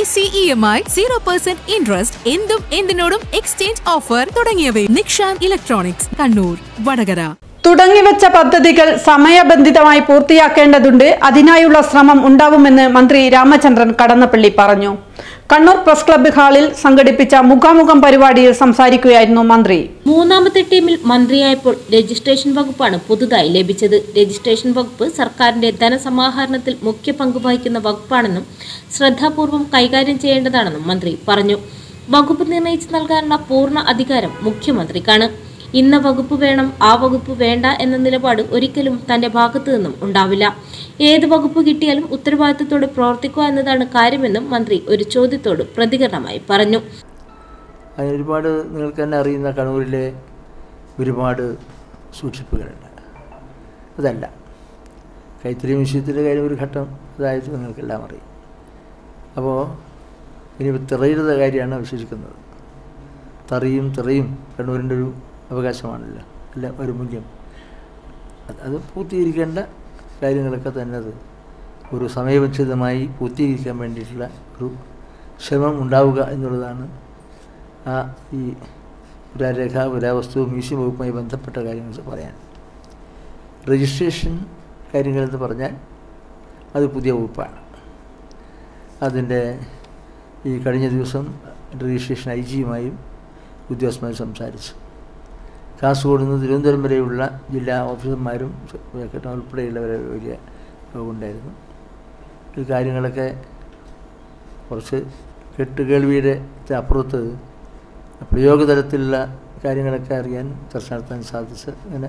easy E M I zero percent interest എന്തും എന്തിനോടും exchange offer തുടങ്ങിയവ നിക്ഷാൻ ഇലക്ട്രോണിക്സ് കണ്ണൂർ വടകര തുടങ്ങിവെച്ച പദ്ധതികൾ സമയബന്ധിതമായി പൂർത്തിയാക്കേണ്ടതുണ്ട് അതിനായുള്ള ശ്രമം ഉണ്ടാവുമെന്ന് മന്ത്രി രാമചന്ദ്രൻ കടന്നപ്പള്ളി പറഞ്ഞു കണ്ണൂർ പ്രസ് ക്ലബ്ബ് ഹാളിൽ സംഘടിപ്പിച്ച മുഖാമുഖം പരിപാടിയിൽ സംസാരിക്കുകയായിരുന്നു മന്ത്രി മൂന്നാമത്തെ ടീമിൽ മന്ത്രിയായപ്പോൾ രജിസ്ട്രേഷൻ വകുപ്പാണ് പുതുതായി ലഭിച്ചത് രജിസ്ട്രേഷൻ വകുപ്പ് സർക്കാരിന്റെ ധനസമാഹരണത്തിൽ മുഖ്യ പങ്ക് വഹിക്കുന്ന വകുപ്പാണെന്നും ശ്രദ്ധാപൂർവം കൈകാര്യം ചെയ്യേണ്ടതാണെന്നും മന്ത്രി പറഞ്ഞു വകുപ്പ് നിർണയിച്ച് നൽകാനുള്ള പൂർണ്ണ അധികാരം മുഖ്യമന്ത്രിക്കാണ് ഇന്ന വകുപ്പ് വേണം ആ വകുപ്പ് വേണ്ട എന്ന നിലപാട് ഒരിക്കലും തന്റെ ഭാഗത്തു നിന്നും ഉണ്ടാവില്ല ഏത് വകുപ്പ് കിട്ടിയാലും ഉത്തരവാദിത്തത്തോടെ പ്രവർത്തിക്കുക എന്നതാണ് കാര്യമെന്നും മന്ത്രി ഒരു ചോദ്യത്തോട് പ്രതികരണമായി പറഞ്ഞു അതിന് ഒരുപാട് നിങ്ങൾക്ക് തന്നെ അറിയുന്ന കണ്ണൂരിലെ ഒരുപാട് സൂക്ഷിപ്പുകളുണ്ട് അതല്ല കൈത്തറി മ്യൂസിയത്തിൻ്റെ കാര്യം ഒരു ഘട്ടം അതായത് നിങ്ങൾക്കെല്ലാം അറിയും അപ്പോൾ ഇനി തിറയുടെ കാര്യമാണ് വിശ്വസിക്കുന്നത് തറിയും തിറയും കണ്ണൂരിൻ്റെ ഒരു അവകാശമാണല്ലോ അല്ല ഒരു മൂല്യം അത് അത് പൂർത്തീകരിക്കേണ്ട കാര്യങ്ങളൊക്കെ തന്നെ അത് ഒരു സമയബന്ധിതമായി പൂർത്തീകരിക്കാൻ വേണ്ടിയിട്ടുള്ള ഒരു ശ്രമം ഉണ്ടാവുക എന്നുള്ളതാണ് ആ ഈ പുരാരേഖ പുരാവസ്തു മ്യൂസിയം വകുപ്പുമായി ബന്ധപ്പെട്ട കാര്യങ്ങൾ പറയാൻ രജിസ്ട്രേഷൻ കാര്യങ്ങളെന്ന് പറഞ്ഞാൽ അത് പുതിയ വകുപ്പാണ് അതിൻ്റെ ഈ കഴിഞ്ഞ ദിവസം രജിസ്ട്രേഷൻ ഐ ജിയുമായും ഉദ്യോഗസ്ഥന്മാരും സംസാരിച്ചു കാസർഗോഡ് നിന്ന് തിരുവനന്തപുരം വരെയുള്ള ജില്ലാ ഓഫീസർമാരും സെക്രട്ടറി ഉൾപ്പെടെയുള്ളവരെ വലിയ യോഗമുണ്ടായിരുന്നു ഈ കാര്യങ്ങളൊക്കെ കുറച്ച് കെട്ടുകേൾവിയുടെ അപ്പുറത്ത് പ്രയോഗതലത്തിലുള്ള കാര്യങ്ങളൊക്കെ അറിയാൻ ചർച്ച നടത്താൻ സാധിച്ചു അങ്ങനെ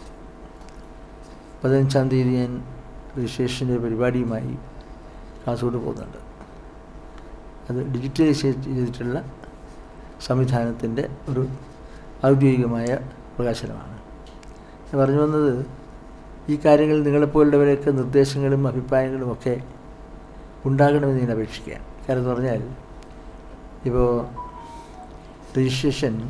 പതിനഞ്ചാം തീയതി ഞാൻ രജിസ്ട്രേഷൻ്റെ പരിപാടിയുമായി കാസർഗോഡ് പോകുന്നുണ്ട് അത് ഡിജിറ്റലൈസ് ചെയ്തിട്ടുള്ള സംവിധാനത്തിൻ്റെ ഒരു ഔദ്യോഗികമായ പ്രകാശനമാണ് ഞാൻ പറഞ്ഞു വന്നത് ഈ കാര്യങ്ങൾ നിങ്ങളെപ്പോലുള്ളവരെയൊക്കെ നിർദ്ദേശങ്ങളും അഭിപ്രായങ്ങളും ഒക്കെ ഉണ്ടാകണമെന്ന് ഞാൻ അപേക്ഷിക്കുകയാണ് കാരണം എന്ന് പറഞ്ഞാൽ ഇപ്പോൾ രജിസ്ട്രേഷൻ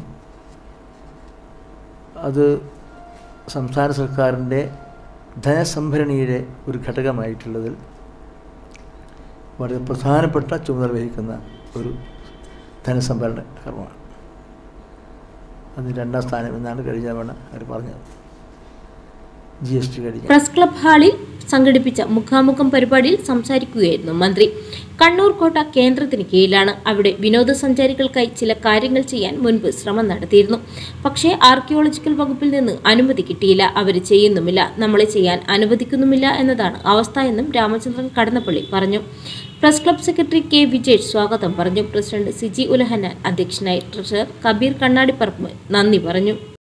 അത് സംസ്ഥാന സർക്കാരിൻ്റെ ധനസംഭരണിയുടെ ഒരു ഘടകമായിട്ടുള്ളതിൽ വളരെ പ്രധാനപ്പെട്ട ചുമതല വഹിക്കുന്ന ഒരു ധനസംഭരണ കർമ്മമാണ് അത് രണ്ടാം സ്ഥാനം എന്നാണ് കഴിഞ്ഞ തവണ അവർ പറഞ്ഞത് ജി എസ് ടി കഴിഞ്ഞ പ്രസ് ക്ലബ് ഹാളിൽ സംഘടിപ്പിച്ച മുഖാമുഖം പരിപാടിയിൽ സംസാരിക്കുകയായിരുന്നു മന്ത്രി കണ്ണൂർ കോട്ട കേന്ദ്രത്തിന് കീഴിലാണ് അവിടെ വിനോദസഞ്ചാരികൾക്കായി ചില കാര്യങ്ങൾ ചെയ്യാൻ മുൻപ് ശ്രമം നടത്തിയിരുന്നു പക്ഷേ ആർക്കിയോളജിക്കൽ വകുപ്പിൽ നിന്ന് അനുമതി കിട്ടിയില്ല അവർ ചെയ്യുന്നുമില്ല നമ്മളെ ചെയ്യാൻ അനുവദിക്കുന്നുമില്ല എന്നതാണ് അവസ്ഥ എന്നും രാമചന്ദ്രൻ കടന്നപ്പള്ളി പറഞ്ഞു press club secretary K Vijay സ്വാഗതം പറഞ്ഞു പ്രസിഡന്റ് സിജി ഉലഹന്നാൻ അധ്യക്ഷനായി ട്രഷറർ കബീർ കണ്ണാടിപ്പറമ്പ് നന്ദി പറഞ്ഞു